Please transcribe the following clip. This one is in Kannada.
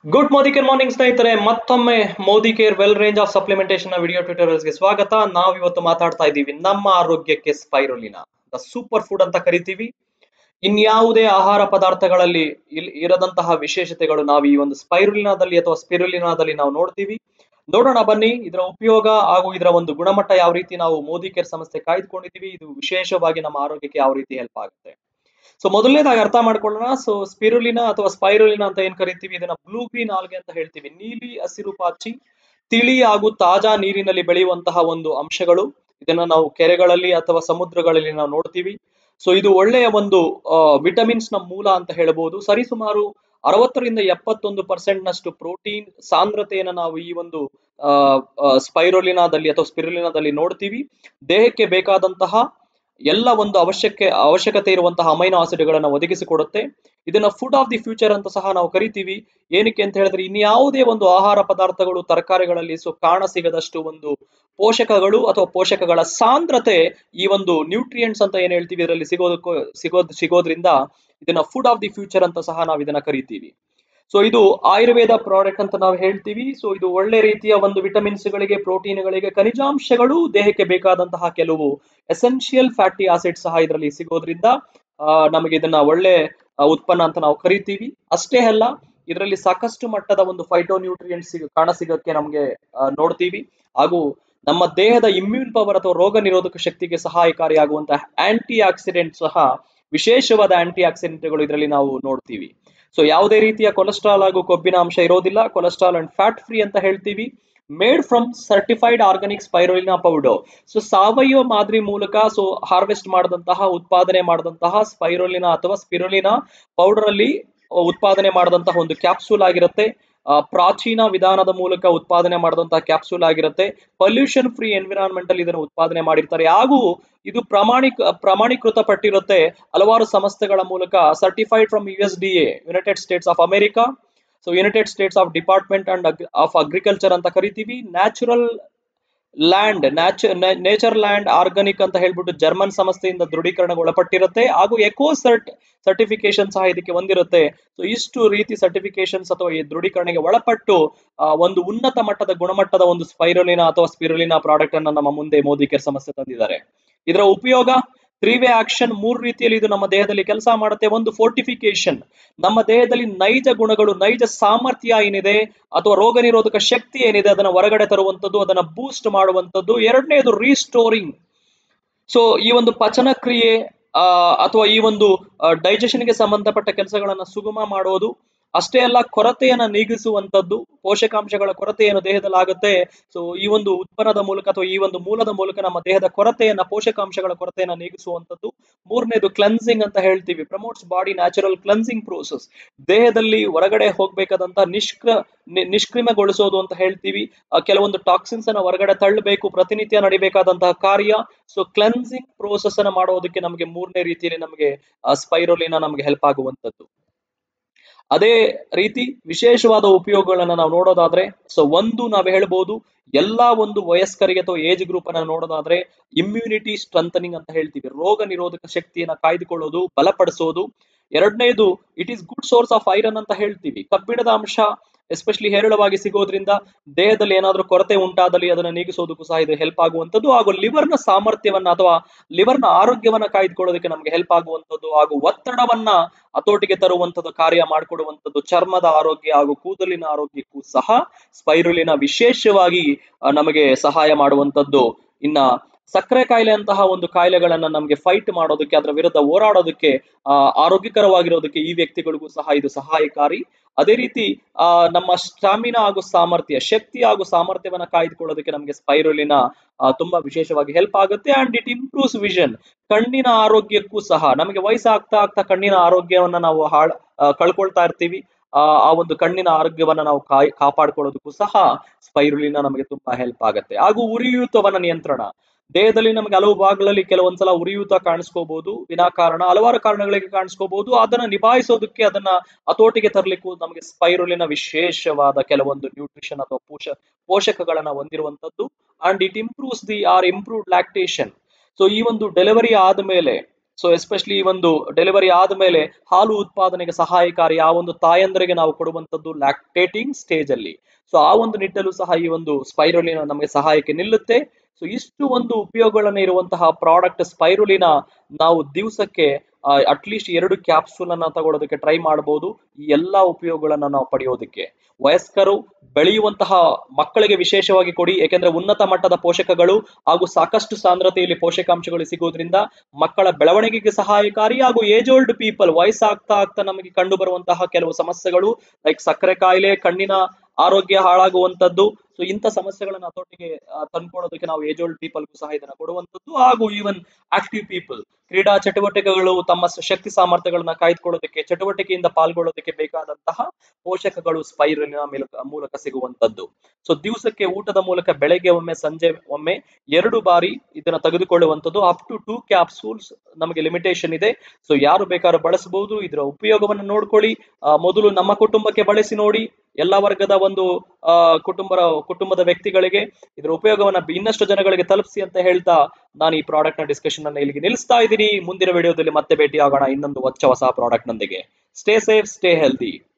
ಗುಡ್ ಮೋದಿ ಕೇರ್ ಮಾರ್ನಿಂಗ್ ಸ್ನೇಹಿತರೆ ಮತ್ತೊಮ್ಮೆ Modicare well range of supplementation video tutorials ಗೆ ಸ್ವಾಗತ ನಾವು ಇವತ್ತು ಮಾತಾಡ್ತಾ ಇದ್ದೀವಿ ನಮ್ಮ ಆರೋಗ್ಯಕ್ಕೆ ಸ್ಪೈರುಲಿನ ದ ಸೂಪರ್ ಫುಡ್ ಅಂತ ಕರಿತೀವಿ ಇನ್ಯಾವುದೇ ಆಹಾರ ಪದಾರ್ಥಗಳಲ್ಲಿ ಇಲ್ ಇರದಂತಹ ವಿಶೇಷತೆಗಳು ನಾವು ಈ ಒಂದು ಸ್ಪೈರುಲಿನಾದಲ್ಲಿ ಅಥವಾ ಸ್ಪಿರುಲಿನಾದಲ್ಲಿ ನಾವು ನೋಡ್ತೀವಿ ನೋಡೋಣ ಬನ್ನಿ ಇದರ ಉಪಯೋಗ ಹಾಗೂ ಇದರ ಒಂದು ಗುಣಮಟ್ಟ ಯಾವ ರೀತಿ ನಾವು ಮೋದಿ ಕೇರ್ ಸಂಸ್ಥೆ ಕಾಯ್ದುಕೊಂಡಿದೀವಿ ಇದು ವಿಶೇಷವಾಗಿ ನಮ್ಮ ಆರೋಗ್ಯಕ್ಕೆ ಯಾವ ರೀತಿ ಹೆಲ್ಪ್ ಆಗುತ್ತೆ ಸೊ ಮೊದಲನೇದಾಗಿ ಅರ್ಥ ಮಾಡ್ಕೊಳ್ಳೋಣ ಸೊ ಸ್ಪಿರುಲಿನ ಅಥವಾ ಸ್ಪೈರುಲಿನ ಅಂತ ಏನ್ ಕರಿತೀವಿ ಇದನ್ನ ಬ್ಲೂ ಗ್ರೀನ್ ಆಲ್ಗೆ ಅಂತ ಹೇಳ್ತೀವಿ ನೀಲಿ ಹಸಿರು ಪಾಚಿ ತಿಳಿ ಹಾಗೂ ತಾಜಾ ನೀರಿನಲ್ಲಿ ಬೆಳೆಯುವಂತಹ ಒಂದು ಅಂಶಗಳು ಇದನ್ನ ನಾವು ಕೆರೆಗಳಲ್ಲಿ ಅಥವಾ ಸಮುದ್ರಗಳಲ್ಲಿ ನಾವು ನೋಡ್ತೀವಿ ಸೊ ಇದು ಒಳ್ಳೆಯ ಒಂದು ವಿಟಮಿನ್ಸ್ ನ ಮೂಲ ಅಂತ ಹೇಳ್ಬೋದು ಸರಿಸುಮಾರು ಅರವತ್ತರಿಂದ ಎಪ್ಪತ್ತೊಂದು ಪರ್ಸೆಂಟ್ ನಷ್ಟು ಪ್ರೋಟೀನ್ ಸಾಂದ್ರತೆಯನ್ನು ನಾವು ಈ ಒಂದು ಸ್ಪೈರೋಲಿನಾದಲ್ಲಿ ಅಥವಾ ಸ್ಪಿರುಲಿನಾದಲ್ಲಿ ನೋಡ್ತೀವಿ ದೇಹಕ್ಕೆ ಬೇಕಾದಂತಹ ಎಲ್ಲ ಒಂದು ಅವಶ್ಯಕ್ಕೆ ಅವಶ್ಯಕತೆ ಇರುವಂತಹ ಅಮೈನೋ ಆಸಿಡ್ಗಳನ್ನು ಒದಗಿಸಿಕೊಡುತ್ತೆ ಇದನ್ನ ಫುಡ್ ಆಫ್ ದಿ ಫ್ಯೂಚರ್ ಅಂತ ಸಹ ನಾವು ಕರಿತೀವಿ ಏನಕ್ಕೆ ಅಂತ ಹೇಳಿದ್ರೆ ಇನ್ಯಾವುದೇ ಒಂದು ಆಹಾರ ಪದಾರ್ಥಗಳು ತರಕಾರಿಗಳಲ್ಲಿ ಸೊ ಕಾಣ ಸಿಗದಷ್ಟು ಒಂದು ಪೋಷಕಗಳು ಅಥವಾ ಪೋಷಕಗಳ ಸಾಂದ್ರತೆ ಈ ಒಂದು ನ್ಯೂಟ್ರಿಯೆಂಟ್ಸ್ ಅಂತ ಏನ್ ಹೇಳ್ತೀವಿ ಇದರಲ್ಲಿ ಸಿಗೋದಕ್ಕೂ ಸಿಗೋದ್ ಸಿಗೋದ್ರಿಂದ ಇದನ್ನ ಫುಡ್ ಆಫ್ ದಿ ಫ್ಯೂಚರ್ ಅಂತ ಸಹ ನಾವು ಇದನ್ನ ಕರಿತೀವಿ ಸೊ ಇದು ಆಯುರ್ವೇದ ಪ್ರಾಡಕ್ಟ್ ಅಂತ ನಾವು ಹೇಳ್ತೀವಿ ಸೊ ಇದು ಒಳ್ಳೆ ರೀತಿಯ ಒಂದು ವಿಟಮಿನ್ಸ್ ಗಳಿಗೆ ಪ್ರೋಟೀನ್ಗಳಿಗೆ ಖನಿಜಾಂಶಗಳು ದೇಹಕ್ಕೆ ಬೇಕಾದಂತಹ ಕೆಲವು ಎಸೆನ್ಷಿಯಲ್ ಫ್ಯಾಟಿ ಆಸಿಡ್ ಸಹ ಇದರಲ್ಲಿ ಸಿಗೋದ್ರಿಂದ ನಮಗೆ ಇದನ್ನ ಒಳ್ಳೆ ಉತ್ಪನ್ನ ಅಂತ ನಾವು ಕರಿತೀವಿ ಅಷ್ಟೇ ಅಲ್ಲ ಇದರಲ್ಲಿ ಸಾಕಷ್ಟು ಮಟ್ಟದ ಒಂದು ಫೈಟೋ ನ್ಯೂಟ್ರಿಯೆಂಟ್ ಸಿಗ ಕಾಣ ಸಿಗಕ್ಕೆ ನಮಗೆ ನೋಡ್ತೀವಿ ಹಾಗೂ ನಮ್ಮ ದೇಹದ ಇಮ್ಯೂನ್ ಪವರ್ ಅಥವಾ ರೋಗ ನಿರೋಧಕ ಶಕ್ತಿಗೆ ಸಹಾಯಕಾರಿಯಾಗುವಂತಹ ಆಂಟಿ ಆಕ್ಸಿಡೆಂಟ್ ಸಹ ವಿಶೇಷವಾದ ಆಂಟಿ ಆಕ್ಸಿಡೆಂಟ್ಗಳು ಇದರಲ್ಲಿ ನಾವು ನೋಡ್ತೀವಿ ಸೊ ಯಾವುದೇ ರೀತಿಯ ಕೊಲೆಸ್ಟ್ರಾಲ್ ಹಾಗೂ ಕೊಬ್ಬಿನ ಅಂಶ ಇರೋದಿಲ್ಲ ಕೊಲೆಸ್ಟ್ರಾಲ್ ಅಂಡ್ ಫ್ಯಾಟ್ ಫ್ರೀ ಅಂತ ಹೇಳ್ತೀವಿ made from certified organic spirulina powder so ಸಾವಯವ ಮಾದರಿ ಮೂಲಕ ಸೊ ಹಾರ್ವೆಸ್ಟ್ ಮಾಡಿದಂತಹ ಉತ್ಪಾದನೆ ಮಾಡಿದಂತಹ ಸ್ಪೈರೋಲಿನಾ ಅಥವಾ ಸ್ಪಿರೋಲಿನಾ ಪೌಡರ್ ಅಲ್ಲಿ ಉತ್ಪಾದನೆ ಮಾಡಿದಂತಹ ಒಂದು ಕ್ಯಾಪ್ಸೂಲ್ ಆಗಿರುತ್ತೆ ಪ್ರಾಚೀನ ವಿಧಾನದ ಮೂಲಕ ಉತ್ಪಾದನೆ ಮಾಡಿದಂತಹ ಕ್ಯಾಪ್ಸೂಲ್ ಆಗಿರುತ್ತೆ ಪೊಲ್ಯೂಷನ್ ಫ್ರೀ ಎನ್ವಿರಾನ್ಮೆಂಟ್ ಅಲ್ಲಿ ಇದನ್ನು ಉತ್ಪಾದನೆ ಮಾಡಿರ್ತಾರೆ ಹಾಗೂ ಇದು ಪ್ರಾಮಾಣಿಕ ಪ್ರಮಾಣೀಕೃತ ಪಟ್ಟಿರುತ್ತೆ ಹಲವಾರು ಸಂಸ್ಥೆಗಳ ಮೂಲಕ certified from U S D A United States of America so United States of department and of agriculture ಅಂತ ಕರಿತೀವಿ natural land nature land organic ಅಂತ ಹೇಳ್ಬಿಟ್ಟು ಜರ್ಮನ್ ಸಂಸ್ಥೆಯಿಂದ ದೃಢೀಕರಣಕ್ಕೆ ಒಳಪಟ್ಟಿರುತ್ತೆ ಹಾಗೂ ಎಕೋ ಸರ್ಟ್ ಸರ್ಟಿಫಿಕೇಶನ್ ಸಹ ಇದಕ್ಕೆ ಹೊಂದಿರುತ್ತೆ ಸೊ ಇಷ್ಟು ರೀತಿ ಸರ್ಟಿಫಿಕೇಶನ್ಸ್ ಅಥವಾ ಈ ದೃಢೀಕರಣಕ್ಕೆ ಒಳಪಟ್ಟು ಒಂದು ಉನ್ನತ ಮಟ್ಟದ ಗುಣಮಟ್ಟದ ಒಂದು ಸ್ಪೈರೋಲಿನ ಅಥವಾ ಸ್ಪಿರುಲಿನ ಪ್ರಾಡಕ್ಟ್ ಅನ್ನ ನಮ್ಮ ಮುಂದೆ ಮೋದಿ ಕೇರ್ ಸಂಸ್ಥೆ ತಂದಿದ್ದಾರೆ ಇದರ ಉಪಯೋಗ ತ್ರೀ ವೇ ಆಕ್ಷನ್ ಮೂರು ರೀತಿಯಲ್ಲಿ ಇದು ನಮ್ಮ ದೇಹದಲ್ಲಿ ಕೆಲಸ ಮಾಡುತ್ತೆ ಒಂದು ಫೋರ್ಟಿಫಿಕೇಶನ್ ನಮ್ಮ ದೇಹದಲ್ಲಿ ನೈಜ ಗುಣಗಳು ನೈಜ ಸಾಮರ್ಥ್ಯ ಏನಿದೆ ಅಥವಾ ರೋಗ ನಿರೋಧಕ ಶಕ್ತಿ ಏನಿದೆ ಅದನ್ನ ಹೊರಗಡೆ ತರುವಂತದ್ದು ಅದನ್ನ ಬೂಸ್ಟ್ ಮಾಡುವಂತದ್ದು ಎರಡನೇದು ರೀಸ್ಟೋರಿಂಗ್ ಸೊ ಈ ಒಂದು ಪಚನ ಕ್ರಿಯೆ ಅಥವಾ ಈ ಒಂದು ಡೈಜೆಷನ್ಗೆ ಸಂಬಂಧಪಟ್ಟ ಕೆಲಸಗಳನ್ನ ಸುಗಮ ಮಾಡೋದು ಅಷ್ಟೇ ಅಲ್ಲ ಕೊರತೆಯನ್ನ ನೀಗಿಸುವಂತದ್ದು ಪೋಷಕಾಂಶಗಳ ಕೊರತೆಯನ್ನು ದೇಹದಲ್ಲಿ ಆಗುತ್ತೆ ಸೊ ಈ ಒಂದು ಉತ್ಪನ್ನದ ಮೂಲಕ ಅಥವಾ ಈ ಒಂದು ಮೂಲದ ಮೂಲಕ ನಮ್ಮ ದೇಹದ ಕೊರತೆಯನ್ನ ಪೋಷಕಾಂಶಗಳ ಕೊರತೆಯನ್ನ ನೀಗಿಸುವಂತದ್ದು ಮೂರನೇದು ಕ್ಲೆನ್ಸಿಂಗ್ ಅಂತ ಹೇಳ್ತೀವಿ promotes body natural cleansing process ದೇಹದಲ್ಲಿ ಹೊರಗಡೆ ಹೋಗ್ಬೇಕಾದಂತ ನಿಷ್ಕ್ರ ನಿಷ್ಕ್ರಿಮಗೊಳಿಸೋದು ಅಂತ ಹೇಳ್ತೀವಿ ಕೆಲವೊಂದು ಟಾಕ್ಸಿನ್ಸ್ ಅನ್ನ ಹೊರಗಡೆ ತಳ್ಳಬೇಕು ಪ್ರತಿನಿತ್ಯ ನಡಿಬೇಕಾದಂತಹ ಕಾರ್ಯ ಸೊ ಕ್ಲೆನ್ಸಿಂಗ್ ಪ್ರೋಸೆಸ್ ಅನ್ನ ಮಾಡೋದಕ್ಕೆ ನಮಗೆ ಮೂರನೇ ರೀತಿಯಲ್ಲಿ ನಮಗೆ ಸ್ಪೈರೋಲಿನ ನಮಗೆ ಹೆಲ್ಪ್ ಆಗುವಂತದ್ದು ಅದೇ ರೀತಿ ವಿಶೇಷವಾದ ಉಪಯೋಗಗಳನ್ನ ನಾವು ನೋಡೋದಾದ್ರೆ ಸೊ ಒಂದು ನಾವು ಹೇಳ್ಬೋದು ಎಲ್ಲಾ ಒಂದು ವಯಸ್ಕರಿಗೆ ಅಥವಾ ಏಜ್ ಗ್ರೂಪ್ ಅನ್ನ ನೋಡೋದಾದ್ರೆ ಇಮ್ಯುನಿಟಿ ಸ್ಟ್ರೆಂಥನಿಂಗ್ ಅಂತ ಹೇಳ್ತೀವಿ ರೋಗ ನಿರೋಧಕ ಶಕ್ತಿಯನ್ನ ಕಾಯ್ದುಕೊಳ್ಳೋದು ಬಲಪಡಿಸೋದು ಎರಡನೇದು it is good source of iron ಅಂತ ಹೇಳ್ತೀವಿ ಕಬ್ಬಿಣದ ಅಂಶ ಎಸ್ಪೆಷಲಿ ಹೇರಳವಾಗಿ ಸಿಗೋದ್ರಿಂದ ದೇಹದಲ್ಲಿ ಏನಾದ್ರೂ ಕೊರತೆ ಉಂಟಾದಲ್ಲಿ ಅದನ್ನ ನೀಗಿಸೋದಕ್ಕೂ ಸಹ ಇದು ಹೆಲ್ಪ್ ಆಗುವಂತದ್ದು ಹಾಗೂ ಲಿವರ್ನ ಸಾಮರ್ಥ್ಯವನ್ನ ಅಥವಾ ಲಿವರ್ನ ಆರೋಗ್ಯವನ್ನ ಕಾಯ್ದುಕೊಳ್ಳೋದಕ್ಕೆ ನಮಗೆ ಹೆಲ್ಪ್ ಆಗುವಂತದ್ದು ಹಾಗೂ ಒತ್ತಡವನ್ನ ಹತೋಟಿಗೆ ತರುವಂತದ್ದು ಕಾರ್ಯ ಮಾಡಿಕೊಡುವಂತದ್ದು ಚರ್ಮದ ಆರೋಗ್ಯ ಹಾಗೂ ಕೂದಲಿನ ಆರೋಗ್ಯಕ್ಕೂ ಸಹ ಸ್ಪೈರುಲಿನ ವಿಶೇಷವಾಗಿ ನಮಗೆ ಸಹಾಯ ಮಾಡುವಂತದ್ದು ಇನ್ನ ಸಕ್ಕರೆ ಕಾಯಿಲೆ ಅಂತಹ ಒಂದು ಕಾಯಿಲೆಗಳನ್ನ ನಮಗೆ ಫೈಟ್ ಮಾಡೋದಕ್ಕೆ ಅದರ ವಿರುದ್ಧ ಹೋರಾಡೋದಕ್ಕೆ ಆ ಆರೋಗ್ಯಕರವಾಗಿರೋದಕ್ಕೆ ಈ ವ್ಯಕ್ತಿಗಳಿಗೂ ಸಹ ಇದು ಸಹಾಯಕಾರಿ ಅದೇ ರೀತಿ ಆ ನಮ್ಮ ಸ್ಟಾಮಿನಾ ಹಾಗೂ ಸಾಮರ್ಥ್ಯ ಶಕ್ತಿ ಹಾಗೂ ಸಾಮರ್ಥ್ಯವನ್ನ ಕಾಯ್ದುಕೊಳ್ಳೋದಕ್ಕೆ ನಮಗೆ ಸ್ಪೈರುಲಿನ ತುಂಬಾ ವಿಶೇಷವಾಗಿ ಹೆಲ್ಪ್ ಆಗುತ್ತೆ ಅಂಡ್ ಇಟ್ ಇಂಪ್ರೂವ್ಸ್ ವಿಷನ್ ಕಣ್ಣಿನ ಆರೋಗ್ಯಕ್ಕೂ ಸಹ ನಮಗೆ ವಯಸ್ಸಾಗ್ತಾ ಆಗ್ತಾ ಕಣ್ಣಿನ ಆರೋಗ್ಯವನ್ನ ನಾವು ಹಾಳ್ ಕಳ್ಕೊಳ್ತಾ ಇರ್ತೀವಿ ಆ ಒಂದು ಕಣ್ಣಿನ ಆರೋಗ್ಯವನ್ನ ನಾವು ಕಾಯ್ ಕಾಪಾಡ್ಕೊಳ್ಳೋದಕ್ಕೂ ಸಹ ಸ್ಪೈರುಲಿನ ನಮಗೆ ತುಂಬಾ ಹೆಲ್ಪ್ ಆಗುತ್ತೆ ಹಾಗೂ ಉರಿಯೂತವನ್ನ ನಿಯಂತ್ರಣ ದೇಹದಲ್ಲಿ ನಮಗೆ ಹಲವು ಭಾಗಗಳಲ್ಲಿ ಕೆಲವೊಂದ್ಸಲ ಉರಿಯೂತ ಕಾಣಿಸ್ಕೋಬಹುದು ವಿನಾಕಾರಣ ಹಲವಾರು ಕಾರಣಗಳಿಗೆ ಕಾಣಿಸ್ಕೋಬಹುದು ಅದನ್ನ ನಿಭಾಯಿಸೋದಕ್ಕೆ ಅದನ್ನ ಹತೋಟಿಗೆ ತರಲಿಕ್ಕೂ ನಮಗೆ ಸ್ಪೈರುಲಿನ ವಿಶೇಷವಾದ ಕೆಲವೊಂದು ನ್ಯೂಟ್ರಿಷನ್ ಅಥವಾ ಪೋಷ ಪೋಷಕಗಳನ್ನ ಹೊಂದಿರುವಂತದ್ದು and it improves the or improved lactation so ಈ ಒಂದು ಡೆಲಿವರಿ ಆದ್ಮೇಲೆ ಸೊ ಎಸ್ಪೆಷಲಿ ಒಂದು ಡೆಲಿವರಿ ಆದ್ಮೇಲೆ ಹಾಲು ಉತ್ಪಾದನೆಗೆ ಸಹಾಯಕಾರಿ ಆ ಒಂದು ತಾಯಂದ್ರಿಗೆ ನಾವು ಕೊಡುವಂತದ್ದು ಲ್ಯಾಕ್ಟೇಟಿಂಗ್ ಸ್ಟೇಜ್ ಅಲ್ಲಿ ಸೊ ಆ ಒಂದು ನಿಟ್ಟಲ್ಲೂ ಸಹ ಈ ಒಂದು ಸ್ಪೈರುಲಿನ ನಮಗೆ ಸಹಾಯಕ್ಕೆ ನಿಲ್ಲುತ್ತೆ ಸೊ ಇಷ್ಟು ಒಂದು ಉಪಯೋಗಗಳನ್ನ ಇರುವಂತಹ ಪ್ರಾಡಕ್ಟ್ ಸ್ಪೈರುಲಿನ ನಾವು ದಿವಸಕ್ಕೆ ಅಟ್ಲೀಸ್ಟ್ ಎರಡು ಕ್ಯಾಪ್ಸೂಲ್ ಅನ್ನ ತಗೊಳ್ಳೋದಕ್ಕೆ ಟ್ರೈ ಮಾಡಬಹುದು ಈ ಎಲ್ಲಾ ಉಪಯೋಗಗಳನ್ನ ನಾವು ಪಡೆಯೋದಕ್ಕೆ ವಯಸ್ಕರು ಬೆಳೆಯುವಂತಹ ಮಕ್ಕಳಿಗೆ ವಿಶೇಷವಾಗಿ ಕೊಡಿ ಯಾಕೆಂದ್ರೆ ಉನ್ನತ ಮಟ್ಟದ ಪೋಷಕಗಳು ಹಾಗೂ ಸಾಕಷ್ಟು ಸಾಂದ್ರತೆಯಲ್ಲಿ ಪೋಷಕಾಂಶಗಳು ಸಿಗುವುದರಿಂದ ಮಕ್ಕಳ ಬೆಳವಣಿಗೆಗೆ ಸಹಾಯಕಾರಿ ಹಾಗೂ ಏಜ್ ಓಲ್ಡ್ ಪೀಪಲ್ ವಯಸ್ಸಾಗ್ತಾ ಆಗ್ತಾ ನಮಗೆ ಕಂಡು ಬರುವಂತಹ ಕೆಲವು ಸಮಸ್ಯೆಗಳು ಲೈಕ್ ಸಕ್ಕರೆ ಕಾಯಿಲೆ ಕಣ್ಣಿನ ಆರೋಗ್ಯ ಹಾಳಾಗುವಂತದ್ದು ಸೊ ಇಂಥ ಸಮಸ್ಯೆಗಳನ್ನ ಹತೋಟಿಗೆ ಆ, ತಂದ್ಕೊಳ್ಳೋದಕ್ಕೆ ನಾವು ಏಜ್ ಓಲ್ಡ್ ಪೀಪಲ್ಗೂ ಸಹ ಇದನ್ನ ಕೊಡುವಂತದ್ದು ಹಾಗೂ ಈವನ್ ಆಕ್ಟಿವ್ ಪೀಪಲ್ ಕ್ರೀಡಾ ಚಟುವಟಿಕೆಗಳು ತಮ್ಮ ಸ- ಶಕ್ತಿ ಸಾಮರ್ಥ್ಯಗಳನ್ನ ಕಾಯ್ದುಕೊಳ್ಳೋದಕ್ಕೆ ಚಟುವಟಿಕೆಯಿಂದ ಪಾಲ್ಗೊಳ್ಳೋದಕ್ಕೆ ಬೇಕಾದಂತಹ ಪೋಷಕಗಳು ಸ್ಪೈರುಲಿನ ಮೂಲಕ ಮೂಲಕ ಸಿಗುವಂತದ್ದು ಸೊ ದಿವಸಕ್ಕೆ ಊಟದ ಮೂಲಕ ಬೆಳಗ್ಗೆ ಒಮ್ಮೆ ಸಂಜೆ ಒಮ್ಮೆ ಎರಡು ಬಾರಿ ಇದನ್ನ ತೆಗೆದುಕೊಳ್ಳುವಂತದ್ದು ಅಪ್ ಟು ಟೂ ಕ್ಯಾಪ್ಸೂಲ್ಸ್ ನಮಗೆ ಲಿಮಿಟೇಷನ್ ಇದೆ ಸೊ ಯಾರು ಬೇಕಾದ್ರೂ ಬಳಸಬಹುದು ಇದರ ಉಪಯೋಗವನ್ನು ನೋಡ್ಕೊಳ್ಳಿ ಆ, ಮೊದಲು ನಮ್ಮ ಕುಟುಂಬಕ್ಕೆ ಬಳಸಿ ನೋಡಿ ಎಲ್ಲಾ ವರ್ಗದ ಒಂದು ಆ ಕುಟುಂಬ ಕುಟುಂಬದ ವ್ಯಕ್ತಿಗಳಿಗೆ ಇದರ ಉಪಯೋಗವನ್ನ ಇನ್ನಷ್ಟು ಜನಗಳಿಗೆ ತಲುಪಿಸಿ ಅಂತ ಹೇಳ್ತಾ ನಾನು ಈ ಪ್ರಾಡಕ್ಟ್ ನ ಡಿಸ್ಕಷನ್ ಅನ್ನ ಇಲ್ಲಿಗೆ ನಿಲ್ಲಿಸ್ತಾ ಇದ್ದೀನಿ ಮುಂದಿನ ವಿಡಿಯೋದಲ್ಲಿ ಮತ್ತೆ ಭೇಟಿ ಆಗೋಣ ಇನ್ನೊಂದು ಹೊಚ್ಚ ಹೊಸ ಪ್ರಾಡಕ್ಟ್ ನೊಂದಿಗೆ ಸ್ಟೇ ಸೇಫ್ ಸ್ಟೇ ಹೆಲ್ದಿ